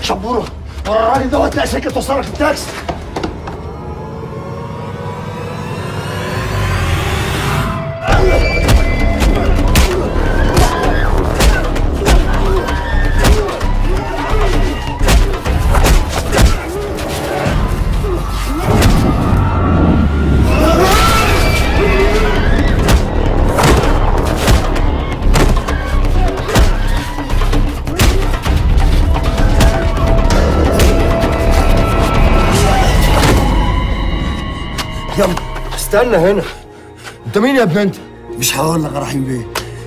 شبوره ورا الراجل دوت تلاقي سكه توصلك التاكسي يلا استنى هنا انت مين يا ابن انت؟ مش هقول لك يا رحيم بيه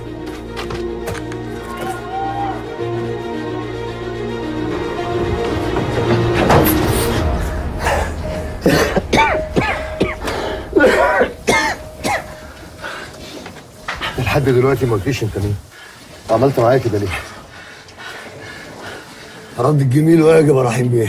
لحد دلوقتي ما قلتليش انت مين عملت معايا كده ليه؟ رد الجميل واجب يا رحيم بيه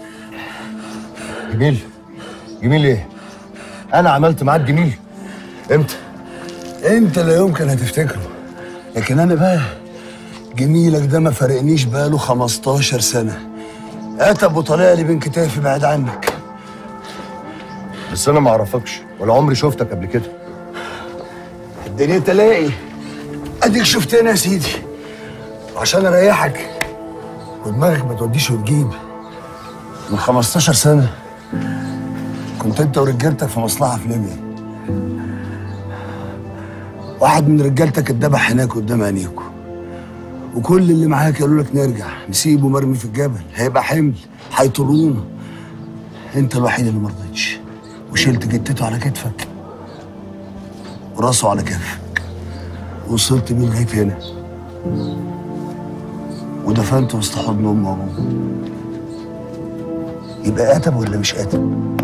جميل جميل ايه؟ انا عملت معاك جميل امتى؟ انت لا يمكن هتفتكره لكن انا بقى جميلك ده ما فارقنيش بقاله 15 سنه اتب وطالع لي بين كتافي بعيد عنك بس انا ما اعرفكش ولا عمري شفتك قبل كده الدنيا تلاقي اديك شفتنا يا سيدي عشان اريحك ودماغك ما توديش وتجيب من 15 سنه كنت انت ورجالتك في مصلحه في ليبيا واحد من رجالتك اتذبح هناك قدام عينيكوا وكل اللي معاك قالوا لك نرجع نسيبه مرمي في الجبل هيبقى حمل هيطلونا انت الوحيد اللي مرضتش وشلت جتته على كتفك وراسه على كتفك وصلت بيه لغايه هنا ودفنته وسط حضن امه وابوه يبقى قتب ولا مش قتب؟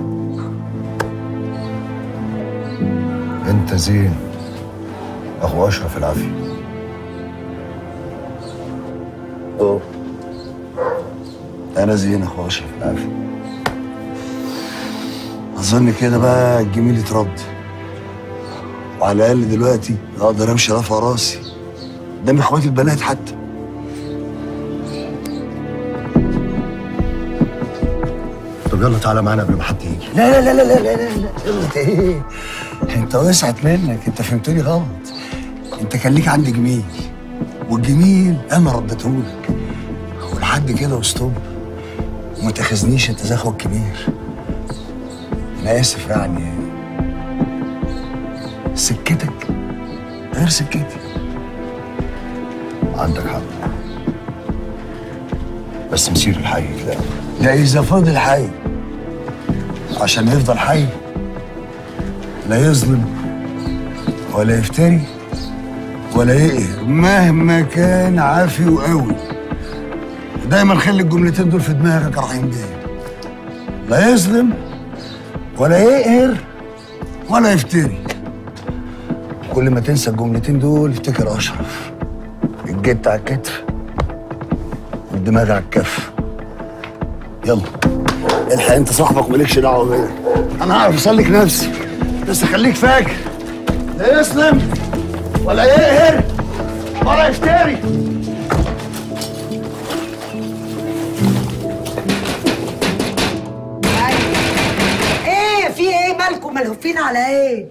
انت زين اخو اشرف العافيه اه انا زين اخو اشرف العافيه اظن كده بقى الجميل اترد وعلى الاقل دلوقتي اقدر امشي رافع راسي قدام اخواتي البنات حتى طب يلا تعالى معانا قبل ما حد يجي لا لا لا لا لا لا لا انت ايه انت وسعت منك انت فهمتني غلط انت كان ليك عندي جميل والجميل انا رديتهولك ولحد كده وستوب وما تاخذنيش انت زي اخوك الكبير انا اسف يعني سكتك غير سكتي عندك حق بس مسير الحي لا لا اذا فضل حي عشان يفضل حي لا يظلم ولا يفتري ولا يقهر مهما كان عافي وقوي دايما خلي الجملتين دول في دماغك يا رحيم بيه لا يظلم ولا يقهر ولا يفتري كل ما تنسى الجملتين دول افتكر اشرف الجت على الكتف والدماغ على الكف يلا الحق انت صاحبك ومالكش دعوه بيا انا هعرف اسلك نفسي بس خليك فاكر لا يسلم ولا يقهر ولا يفتري ايه في ايه مالكم ملهوفين على ايه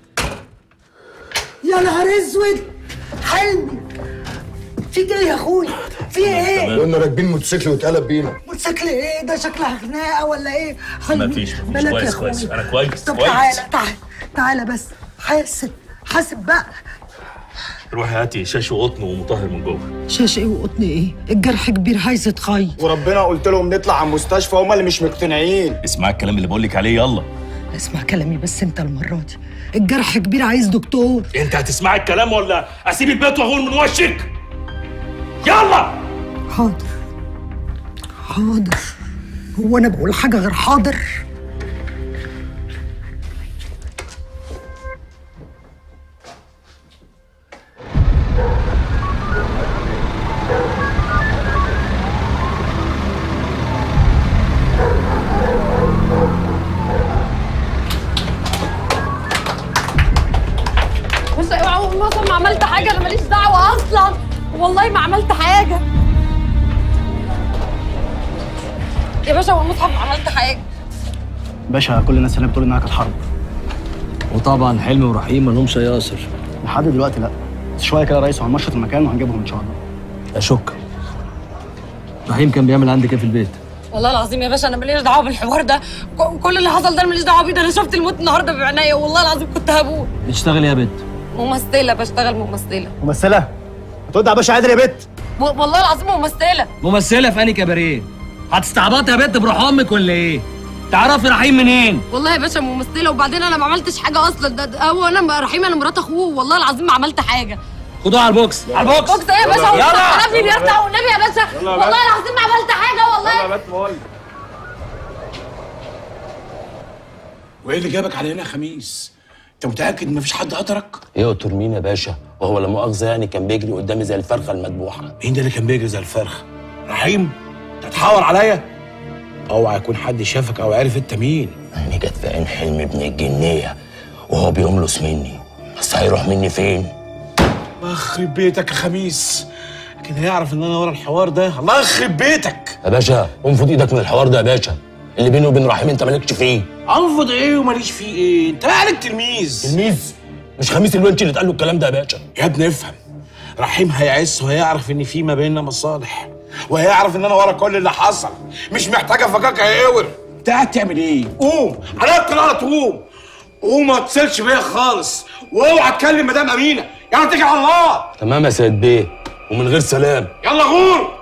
يا نهار اسود حلمي فيك ايه يا اخويا في ايه كنا راكبين موتوسيكل واتقلب بينا موتوسيكل ايه ده شكلها خناقه ولا ايه حلمي مفيش- مفيش. مالك يا كويس- أخويا؟ كويس. أنا كويس- طب كويس. تعالى تعالى تعالى بس حاسب حاسب بقى روحي هاتي شاش وقطن ومطهر من جوه شاش ايه وقطن ايه الجرح كبير عايز يتخيط وربنا قلت لهم نطلع على المستشفى هما اللي مش مقتنعين اسمع الكلام اللي بقول لك عليه يلا اسمع كلامي بس انت المره دي الجرح كبير عايز دكتور انت هتسمعي الكلام ولا اسيب البيت واغور من وشك يلا حاضر حاضر هو انا بقول حاجه غير حاضر بص يا عم مثلا ما عملت حاجه انا ماليش دعوه اصلا والله ما عملت حاجه يا باشا هو المصحف عملت حاجه باشا كل الناس هنا بتقول انها كانت حرب وطبعا حلمي ورحيم ما لهمش ياسر لحد دلوقتي لا بس شويه كده رئيس هنمشط المكان وهنجيبهم ان شاء الله اشك رحيم كان بيعمل عندك ايه في البيت والله العظيم يا باشا انا ماليش دعوه بالحوار ده ك- كل اللي حصل ده انا ماليش دعوه بيه ده انا شفت الموت النهارده بعينيا والله العظيم كنت هموت بتشتغلي يا بنت ممثله بشتغل ممثله ممثله هتقعد يا باشا عادل يا بت و- والله العظيم ممثله ممثله في انهي كباريه هتستعبطي يا بنت بروح امك ولا ايه تعرفي رحيم منين والله يا باشا ممثله وبعدين انا ما عملتش حاجه اصلا ده, ده هو انا رحيم انا مرات اخوه والله العظيم ما عملت حاجه خدوها على البوكس على البوكس بوكس ايه يا باشا هو يلا. النبي بيرتع والنبي يا باشا والله العظيم ما عملت حاجه والله وايه اللي جابك على هنا يا خميس انت متاكد ان مفيش حد قطرك يقتل مين يا باشا وهو لا مؤاخذه يعني كان بيجري قدامي زي الفرخه المذبوحه مين ده اللي كان بيجري زي الفرخ رحيم تتحاور عليا اوعى يكون حد شافك او عرف انت مين يعني جت في عين حلم ابن الجنيه وهو بيملص مني بس هيروح مني فين الله يخرب بيتك يا خميس كده يعرف ان انا ورا الحوار ده الله يخرب بيتك يا باشا انفض ايدك من الحوار ده يا باشا اللي بينه وبين رحيم انت مالكش فيه انفض ايه وماليش فيه ايه انت عليك تلميذ تلميذ مش خميس الونش اللي اتقال له الكلام ده يا باشا يا ابني افهم رحيم هيعس وهيعرف ان في ما بيننا مصالح وهيعرف ان انا ورا كل اللي حصل مش محتاج افكاك هيقور انت قاعد تعمل ايه قوم على الطلاق تقوم قوم ما تتصلش بيا خالص واوعى تكلم مدام امينه يلا اتكل على الله تمام يا سيد بيه ومن غير سلام يلا غور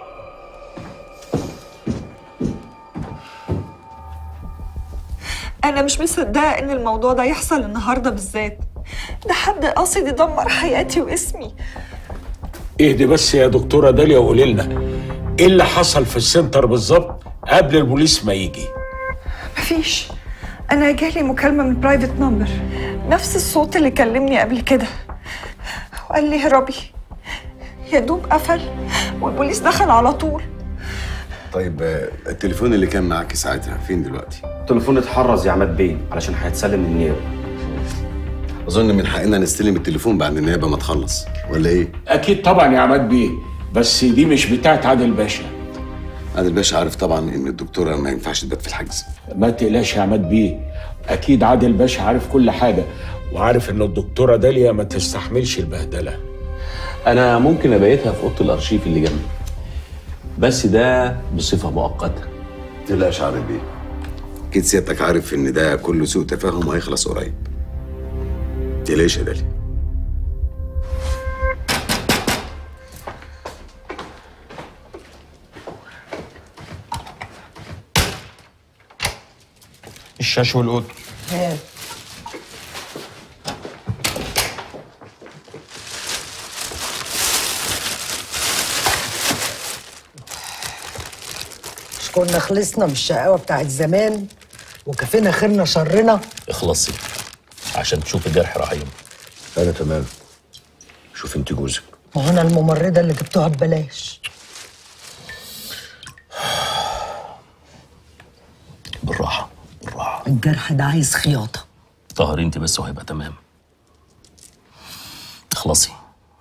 أنا مش مصدقة إن الموضوع ده يحصل النهاردة بالذات ده حد قاصد يدمر حياتي واسمي اهدي بس يا دكتوره داليا وقولي لنا ايه اللي حصل في السنتر بالظبط قبل البوليس ما يجي مفيش أنا جالي مكالمة من برايفت نمبر نفس الصوت اللي كلمني قبل كده وقال لي هربي يا دوب قفل والبوليس دخل على طول طيب آه، التليفون اللي كان معاك ساعتها فين دلوقتي؟ التليفون اتحرز يا عماد بيه علشان هيتسلم للنيابه اظن من حقنا نستلم التليفون بعد النيابه ما تخلص ولا ايه؟ اكيد طبعا يا عماد بيه بس دي مش بتاعت عادل باشا عادل باشا عارف طبعا ان الدكتوره ما ينفعش تبات في الحجز ما تقلقش يا عماد بيه اكيد عادل باشا عارف كل حاجه وعارف ان الدكتوره داليا ما تستحملش البهدله انا ممكن ابيتها في اوضه الارشيف اللي جنبي بس ده بصفه مؤقته ما تقلقش عادل بيه اكيد سيادتك عارف ان ده كله سوء تفاهم وهيخلص قريب ما تقلقش يا داليا الشاش والقط مش كنا خلصنا من الشقاوة بتاعت زمان وكفينا خيرنا شرنا اخلصي عشان تشوفي جرح رحيم انا تمام شوف انت جوزك ما هو انا الممرضة اللي جبتوها ببلاش بالراحه بالراحه الجرح ده عايز خياطة طهري انت بس وهيبقى تمام اخلصي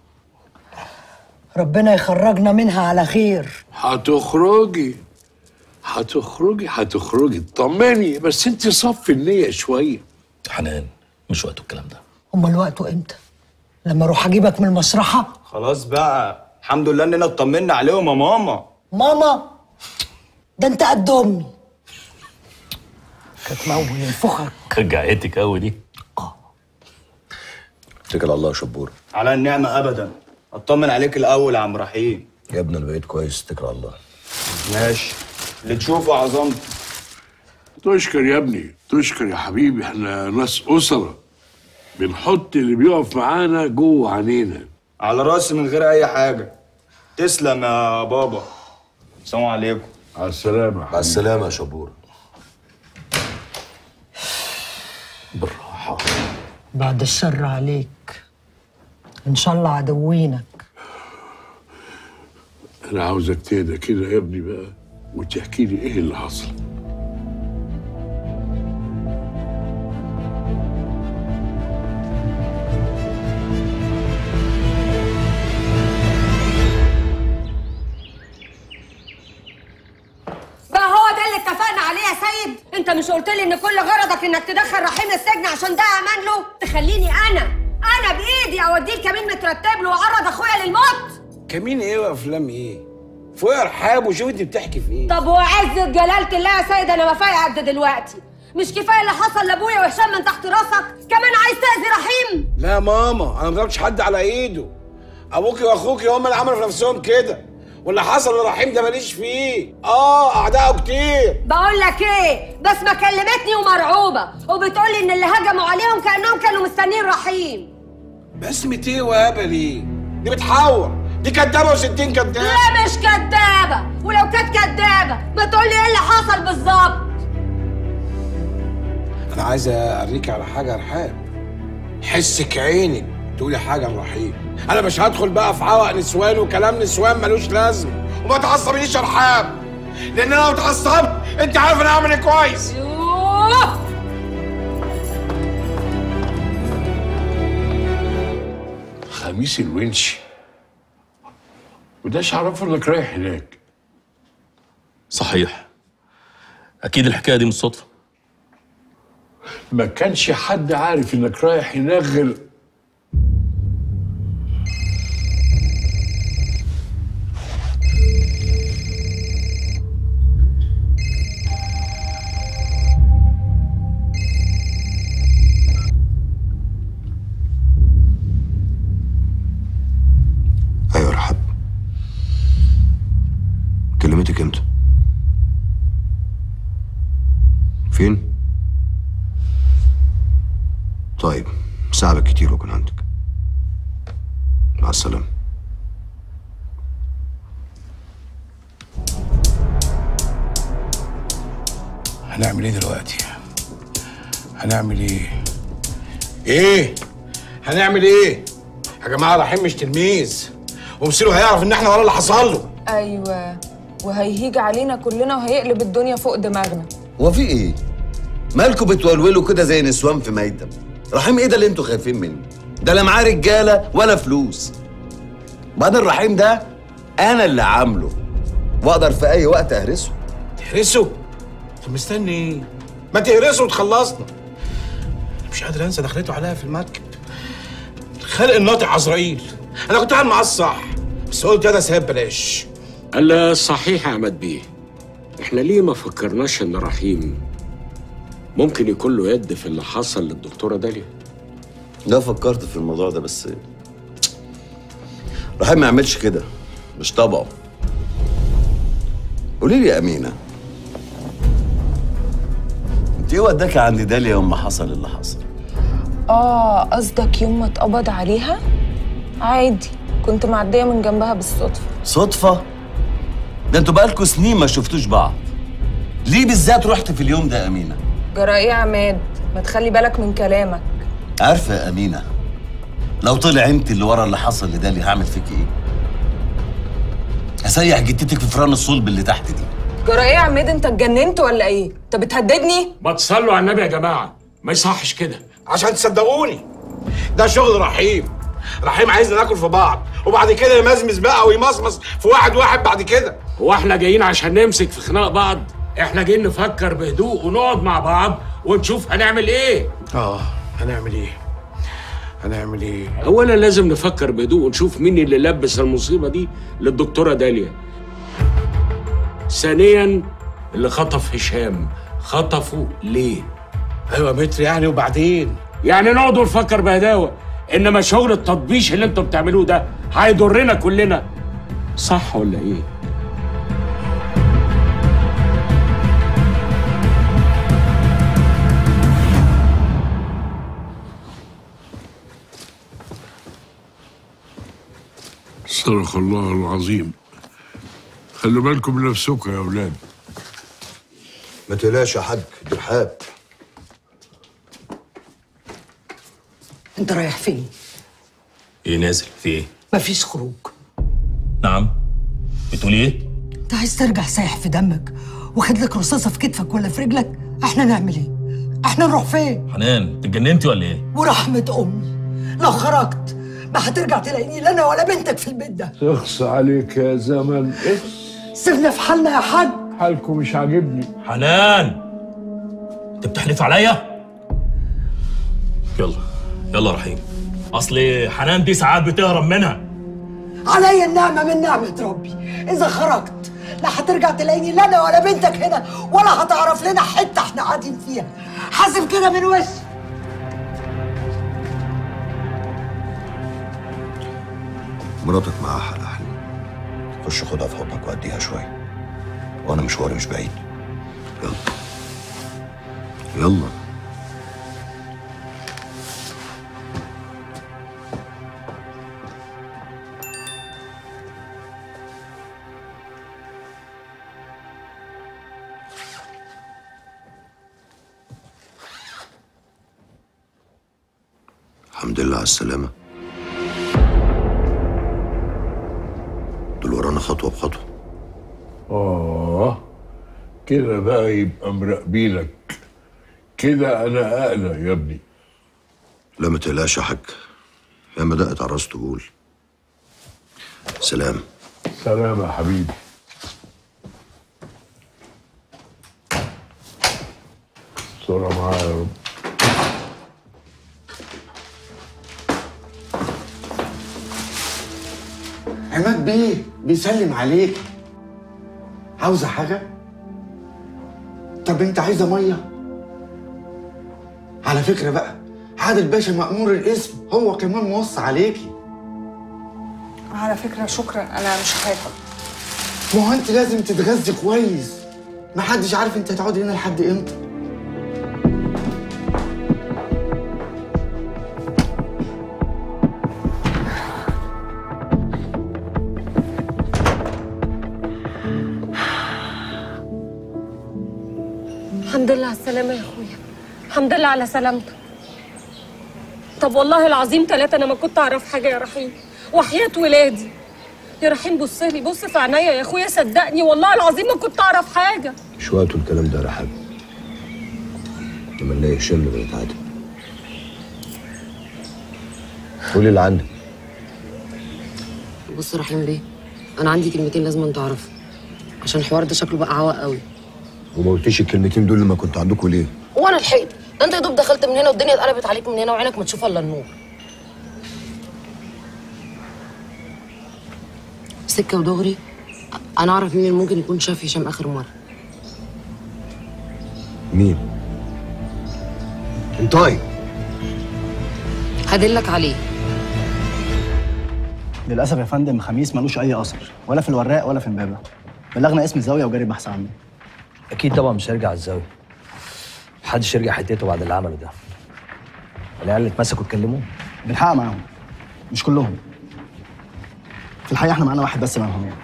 ربنا يخرجنا منها على خير هتخرجي هتخرجي هتخرجي اطمني بس انت صفي النية شوية حنان مش وقته الكلام ده امال وقته امتى لما اروح اجيبك من المشرحة خلاص بقى الحمد لله اننا اطمنا عليهم يا ماما ماما ده انت قد امي كانت مول ينفخك رجعتك قوي دي اتكل على الله يا شبور على النعمة ابدا اطمن عليك الاول يا عم رحيم يا ابني انا بقيت كويس اتكل على الله ماشي اللي تشوفه عظمت تشكر يا ابني تشكر يا حبيبي احنا ناس أسرة بنحط اللي بيقف معانا جوه عينينا على راسي من غير اي حاجة تسلم يا بابا السلام عليكم على السلامة مع السلامه يا شبور بالراحه بعد الشر عليك ان شاء الله عدوينك انا عاوزك تهدى كده يا ابني بقى وتحكي لي ايه اللي حصل بقى هو ده اللي اتفقنا عليه يا سيد انت مش قلت لي ان كل غرضك انك تدخل رحيم السجن عشان ده امان له تخليني انا انا بايدي اوديه الكمين مترتب له واعرض اخويا للموت كمين ايه وافلام ايه فوق ارحاب وشوف انت بتحكي في ايه طب وعزة جلالة الله يا سيد انا ما فايقة قد دلوقتي مش كفايه اللي حصل لابويا وهشام من تحت راسك كمان عايز تاذي رحيم لا ماما انا ما ضربتش حد على ايده ابوكي واخوكي هم اللي عملوا في نفسهم كده واللي حصل لرحيم ده ماليش فيه اه اعدائه كتير بقول لك ايه بسمة كلمتني ومرعوبة وبتقول لي ان اللي هجموا عليهم كانهم كانوا مستنيين رحيم بسمة ايه وهبلي دي بتحور دي كدابه وستين كدابه لا مش كدابة ولو كانت كدابة ما تقول لي ايه اللي حصل بالظبط انا عايز اوريك على حاجه يا رحاب حسك عينك تقولي حاجه لرحيم انا مش هدخل بقى في عوق نسوان وكلام نسوان ملوش لازمه وما تعصبنيش يا رحاب لان انا لو اتعصبت انت عارف انا هعمل ايه كويس يوه خميس الونشي وداش عرفه انك رايح هناك صحيح اكيد الحكايه دي مش صدفه ما كانش حد عارف انك رايح هناك غير ايوه رحب كلمتك امتى فين طيب ساعة بالكتير واكون عندك مع السلامة هنعمل ايه دلوقتي هنعمل ايه ايه هنعمل ايه يا جماعه رحيم مش تلميذ ومصيره هيعرف ان احنا ورا اللي حصل له ايوه وهيهيج علينا كلنا وهيقلب الدنيا فوق دماغنا هو في ايه؟ مالكوا بتولولوا كده زي نسوان في ميتم؟ رحيم ايه ده اللي انتوا خايفين منه؟ ده لا معاه رجاله ولا فلوس. بعدين الرحيم ده انا اللي عامله واقدر في اي وقت اهرسه. تهرسه طب مستني ايه ما تهرسه وتخلصنا أنا مش قادر انسى دخلته عليها في المركب خلق الناطق عزرائيل انا كنت عامل معاه الصح بس قلت يا ده سهاب بلاش الا صحيح يا عماد بيه احنا ليه ما فكرناش ان رحيم ممكن يكون له يد في اللي حصل للدكتوره داليا لا فكرت في الموضوع ده بس رحيم ما يعملش كده مش طبعه. قولي لي يا امينه انت ايه وداك عند داليا يوم ما حصل اللي حصل؟ اه قصدك يوم ما اتقبض عليها عادي كنت معديه من جنبها بالصدفه صدفة؟ ده انتوا بقالكوا سنين ما شفتوش بعض. ليه بالذات رحت في اليوم ده يا أمينة؟ جرى ايه يا عماد ما تخلي بالك من كلامك عارفة يا أمينة لو طلع انت اللي ورا اللي حصل لدالي هعمل فيك ايه؟ هسيح جدتك في فران الصلب اللي تحت دي. جرى ايه يا عماد انت اتجننت ولا ايه انت بتهددني ما تصلوا على النبي يا جماعه ما يصحش كده عشان تصدقوني ده شغل رحيم رحيم عايزنا ناكل في بعض وبعد كده يمزمز بقى ويمصمص في واحد واحد بعد كده هو احنا جايين عشان نمسك في خناق بعض احنا جايين نفكر بهدوء ونقعد مع بعض ونشوف هنعمل ايه اه هنعمل ايه هنعمل ايه اولا لازم نفكر بهدوء ونشوف مين اللي لبس المصيبه دي للدكتوره داليا ثانيا اللي خطف هشام خطفه ليه ايوه متر يعني وبعدين يعني نقعد ونفكر بهداوه انما شغل التطبيش اللي انتوا بتعملوه ده هيضرنا كلنا صح ولا ايه صدق الله العظيم خلوا بالكم من نفسكم يا اولاد ما تقلقش يا حاج دي رحاب انت رايح فين؟ ايه نازل في ايه مفيش خروج نعم بتقولي ايه انت عايز ترجع سايح في دمك واخد لك رصاصه في كتفك ولا في رجلك احنا نعمل ايه؟ احنا نروح فين؟ حنان انت اتجننتي ولا ايه ورحمه امي لو خرجت ما هترجع تلاقيني لا انا ولا بنتك في البيت ده اخص عليك يا زمن اخص سيبنا في حالنا يا حاج حالكم مش عاجبني حنان انت بتحلف عليا يلا يلا رحيم اصل حنان دي ساعات بتهرب منها عليا النعمة من نعمة ربي إذا خرجت لا هترجع تلاقيني لا أنا ولا بنتك هنا ولا هتعرف لنا حتة إحنا قاعدين فيها حاسب كده من وش مراتك معاها حق يا حليم خش خدها في حضنك واديها شويه وانا مشواري مش بعيد يلا يلا الحمد لله على السلامة دول ورانا خطوة بخطوة آه كده بقى يبقى مراقبينك كده أنا أقلق يا ابني لا ما تقلقش يا حاج يا ما دقت على الراس تقول سلام سلام يا حبيبي استرها معايا يا رب عماد بيه بيسلم عليك عاوزة حاجة؟ طب انت عايزة مية؟ على فكرة بقى عادل باشا مأمور الاسم هو كمان موصى عليكي على فكرة شكرا أنا مش هاكل ما هو انت لازم تتغذي كويس محدش عارف انت هتقعدي هنا لحد امتى الحمد لله على السلامة يا اخويا الحمد لله على سلامتك طب والله العظيم ثلاثة أنا ما كنت أعرف حاجة يا رحيم وحياة ولادي يا رحيم بص لي بص في عينيا يا اخويا صدقني والله العظيم ما كنت أعرف حاجة مش وقته الكلام ده يا رحاب لما نلاقي هشام نبقى نتعادل قولي اللي عندك بص يا رحيم بيه انا عندي كلمتين لازم انت تعرفهم عشان الحوار ده شكله بقى عوق قوي وما قلتيش الكلمتين دول لما كنت عندكم ليه؟ وانا لحقت ده انت يا دوب دخلت من هنا والدنيا اتقلبت عليك من هنا وعينك ما تشوف الا النور سكه ودغري انا اعرف مين اللي ممكن يكون شاف هشام اخر مره مين؟ انطاي هدلك عليه للاسف يا فندم خميس ملوش اي اثر ولا في الوراق ولا في امبابه بلغنا اسم الزاويه وجاري البحث عنه اكيد طبعا مش هيرجع الزاويه محدش يرجع حتته بعد اللي عمله ده العيال اللي اتمسكوا اتكلموا بنحقق معاهم مش كلهم في الحقيقه احنا معانا واحد بس منهم يعني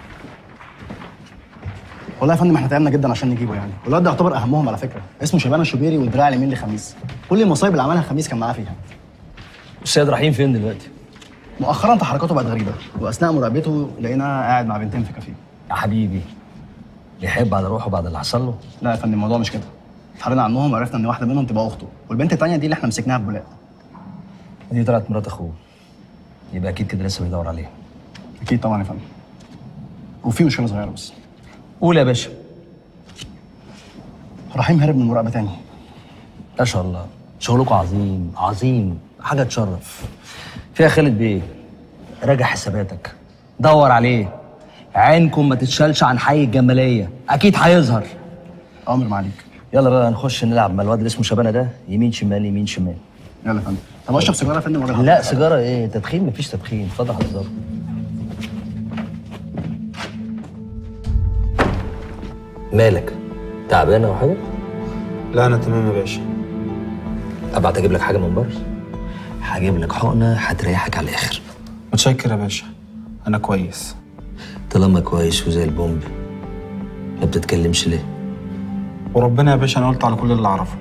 والله يا فندم احنا تعبنا جدا عشان نجيبه يعني والواد ده يعتبر اهمهم على فكره اسمه شبانه الشوبيري والدراع اليمين لخميس كل المصايب اللي عملها خميس كان معاه فيها السيد رحيم فين دلوقتي مؤخرا تحركاته بقت غريبه واثناء مراقبته لقيناه قاعد مع بنتين في كافيه يا حبيبي يحب على روحه بعد اللي حصل له لا يا فندم الموضوع مش كده اتحرينا عنهم وعرفنا ان واحده منهم تبقى اخته والبنت التانيه دي اللي احنا مسكناها ببولاق دي طلعت مرات اخوه يبقى اكيد كده لسه بيدور عليه اكيد طبعا يا فندم وفي مشكله صغيره بس قول يا باشا رحيم هرب من مراقبه تاني ما شاء الله شغلكم عظيم عظيم حاجه تشرف فيها خالد بيه راجع حساباتك دور عليه عينكم ما تتشالش عن حي الجماليه اكيد هيظهر امر معاليك يلا بقى نخش نلعب مع الواد اللي اسمه شبانه ده يمين شمال يمين شمال يلا يا فندم طب اشرب سيجاره يا فندم ولا لا سيجاره ايه تدخين مفيش تدخين اتفضل حضرتك مالك تعبان او حاجه لا انا تمام يا باشا ابعت اجيب لك حاجه من بره هجيب لك حقنه هتريحك على الاخر متشكر يا باشا انا كويس طالما كويس وزي البومب ما بتتكلمش ليه وربنا يا باشا انا قلت على كل اللي اعرفه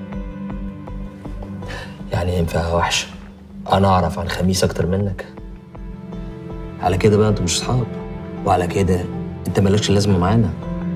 يعني ينفع وحش انا اعرف عن خميس اكتر منك على كده بقى انتوا مش اصحاب وعلى كده انت مالكش لازمه معانا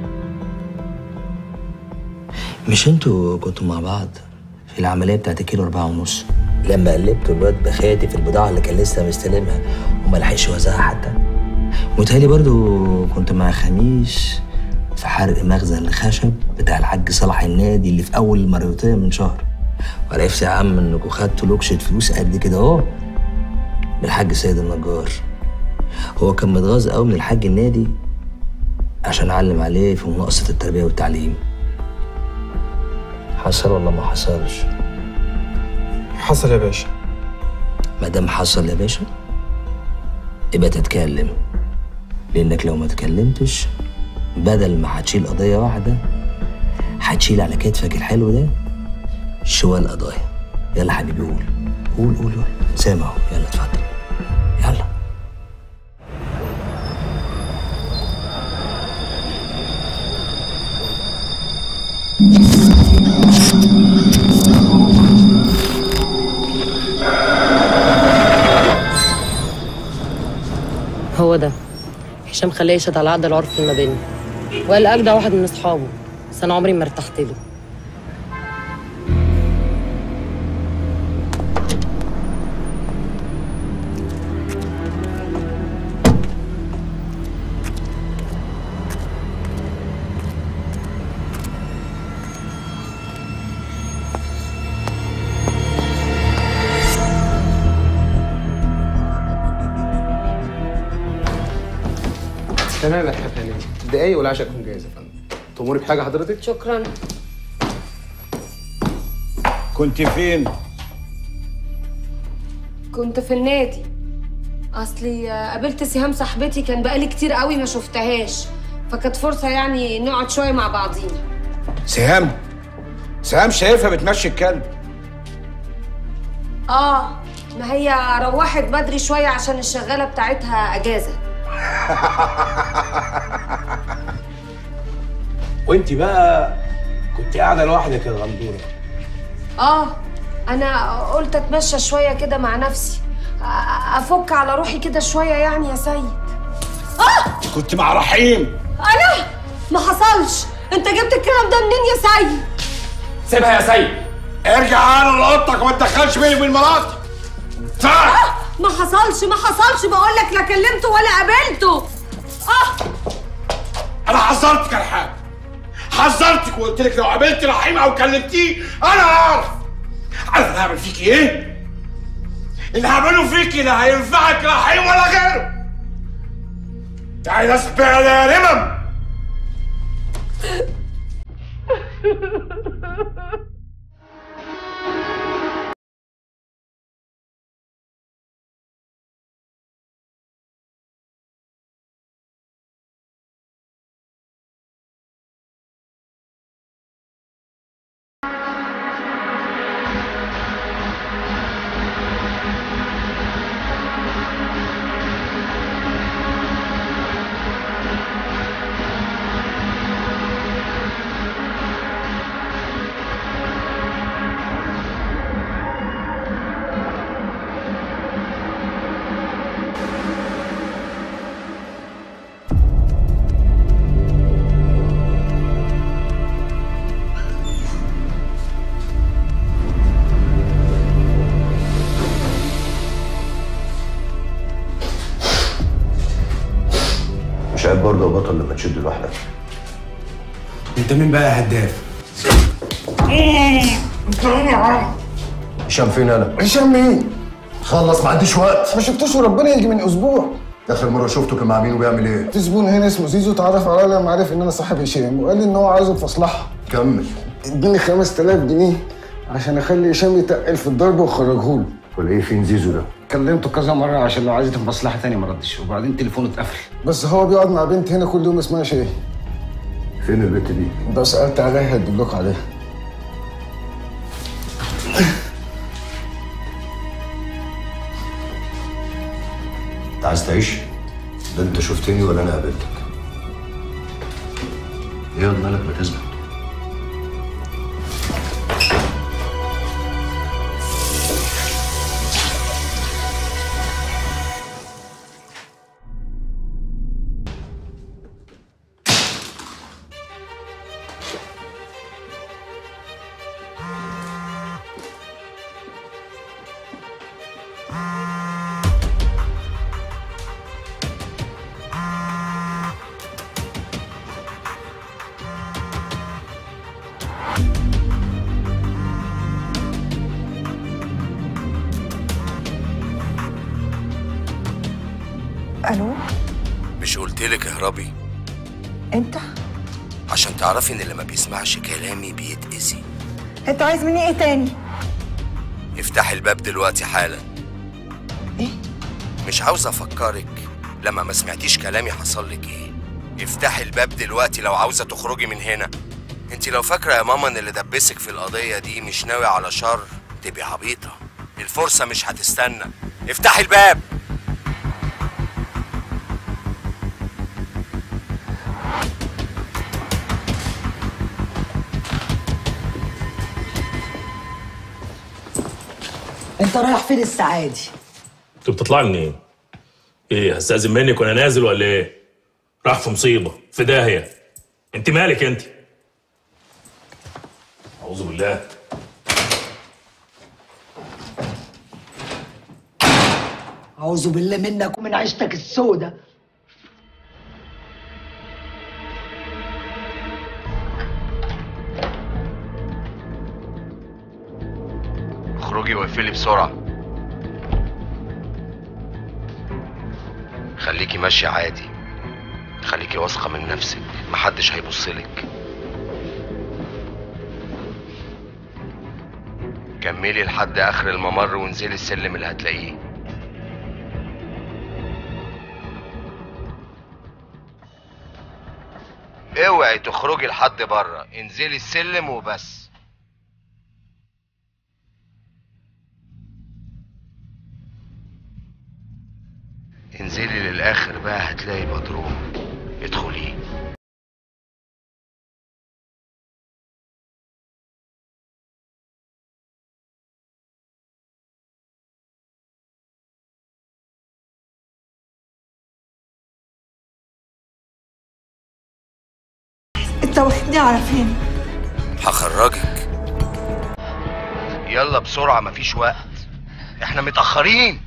مش انتوا كنتوا مع بعض في العمليه بتاعت كيلو أربعة ونص لما قلبتوا الواد بخاتي في البضاعه اللي كان لسه مستلمها وما لحقش يوزعها حتى متهيألي برضو كنت مع خميس في حرق مخزن الخشب بتاع الحاج صلاح النادي اللي في اول المريوطيه من شهر وعرفت يا عم انكم خدتوا لوكشة فلوس قد كده اهو من الحاج سيد النجار هو كان متغاظ قوي من الحاج النادي عشان علم عليه في مناقصة التربية والتعليم حصل ولا ما حصلش؟ حصل يا باشا ما دام حصل يا باشا يبقى تتكلم لانك لو ما اتكلمتش بدل ما هتشيل قضيه واحده هتشيل على كتفك الحلو ده شوال قضايا يلا حبيبي قول قول قول قول سامع أهو. يلا اتفضل يلا هو ده هشام خلاه يشهد على عقد العرف ما بيننا وقال اجدع واحد من اصحابه بس انا عمري ما ارتحت له تمام يا كابتن هاني الدقايق والعشاء تكون جاهزه يا فندم تأمري بحاجه حضرتك شكرا كنت فين؟ كنت في النادي اصلي آه، قابلت سهام صاحبتي كان بقالي كتير قوي ما شفتهاش فكانت فرصه يعني نقعد شويه مع بعضينا سهام سهام شايفها بتمشي الكلب اه ما هي روحت بدري شويه عشان الشغاله بتاعتها اجازه وانت بقى كنت قاعده لوحدك يا غندوره اه انا قلت اتمشى شويه كده مع نفسي أ- افك على روحي كده شويه يعني يا سيد اه كنت مع رحيم انا ما حصلش انت جبت الكلام ده منين يا سيد سيبها يا سيد ارجع انا لاوضتك وما تدخلش بيني وبين مراتي تعال ما حصلش ما حصلش بقول لك لا كلمته ولا قابلته اه انا حذرتك يا رحاب حذرتك وقلت لك لو قابلت رحيم او كلمتيه انا هعرف عارف انا هعمل فيك ايه؟ اللي هعمله فيك لا هينفعك رحيم ولا غيره تعالي نسبة يا رمم مش عيب برضه يا بطل لما تشد لوحدك انت مين بقى يا هداف انت مين يا عم؟ هشام فين انا؟ هشام مين؟ خلص ما عنديش وقت ما شفتوش وربنا يجي من اسبوع اخر مره شفته كان مع مين وبيعمل ايه؟ في زبون هنا اسمه زيزو اتعرف عليا لما عرف ان انا صاحب هشام وقال لي ان هو عايزه في مصلحه كمل اديني 5000 جنيه عشان اخلي هشام يتقل في الضرب واخرجه له والايه فين زيزو ده؟ كلمته كذا مره عشان لو عايز في مصلحه تانية ما ردش وبعدين تليفونه اتقفل بس هو بيقعد مع بنت هنا كل يوم اسمها شاهي فين البت دي؟ ده سالت عليها هيدلوك عليها انت عايز تعيش؟ لا انت شفتني ولا انا قابلتك ايه ياض مالك ما تثبت لك اهربي انت عشان تعرفي ان اللي ما بيسمعش كلامي بيتأذي انت عايز مني ايه تاني افتحي الباب دلوقتي حالا ايه مش عاوز افكرك لما ما سمعتيش كلامي حصل لك ايه افتحي الباب دلوقتي لو عاوزه تخرجي من هنا انت لو فاكره يا ماما ان اللي دبسك في القضيه دي مش ناوي على شر تبقي عبيطه الفرصه مش هتستنى افتحي الباب انت رايح فين السعادي انت بتطلع منين؟ ايه هستأذن منك وانا نازل ولا ايه؟ راح في مصيبة في داهية انت مالك انت؟ أعوذ بالله اعوذ بالله منك ومن عيشتك السودة اخرجي واقفلي بسرعه خليكي ماشيه عادي خليكي واثقه من نفسك محدش هيبصلك كملي لحد اخر الممر وانزلي السلم اللي هتلاقيه اوعي تخرجي لحد بره انزلي السلم وبس انزلي للاخر بقى هتلاقي بدروم ادخلي انت واخدني على فين هخرجك يلا بسرعة مفيش وقت احنا متأخرين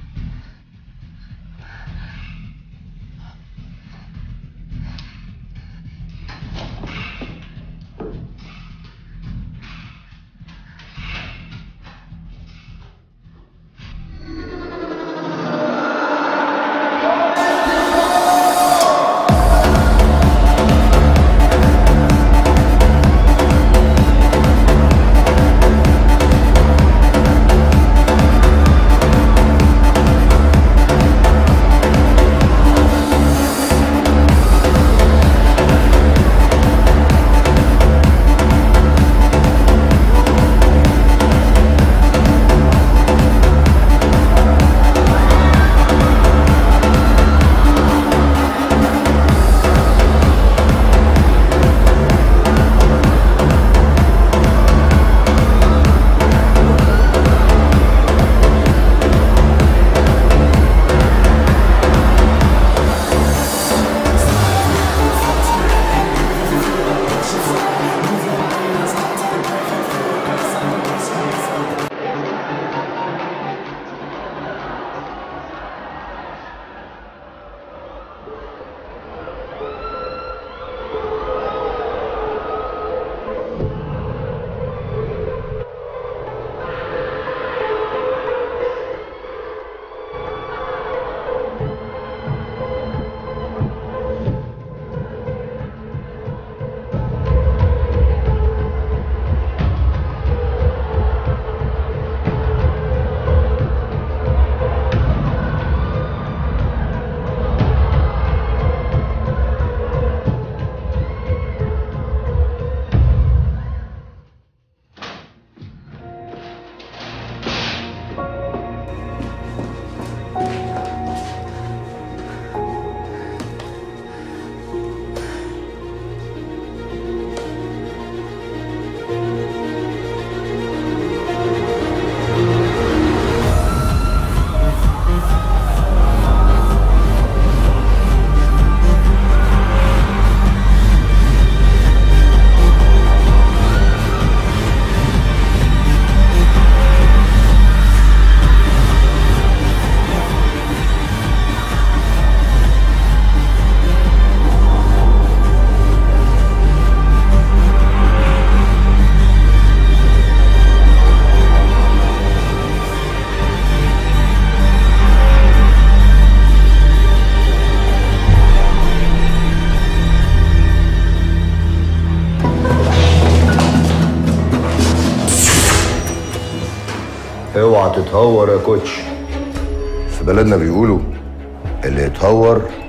اوعى تتهور يا كوتش في بلدنا بيقولوا اللي يتهور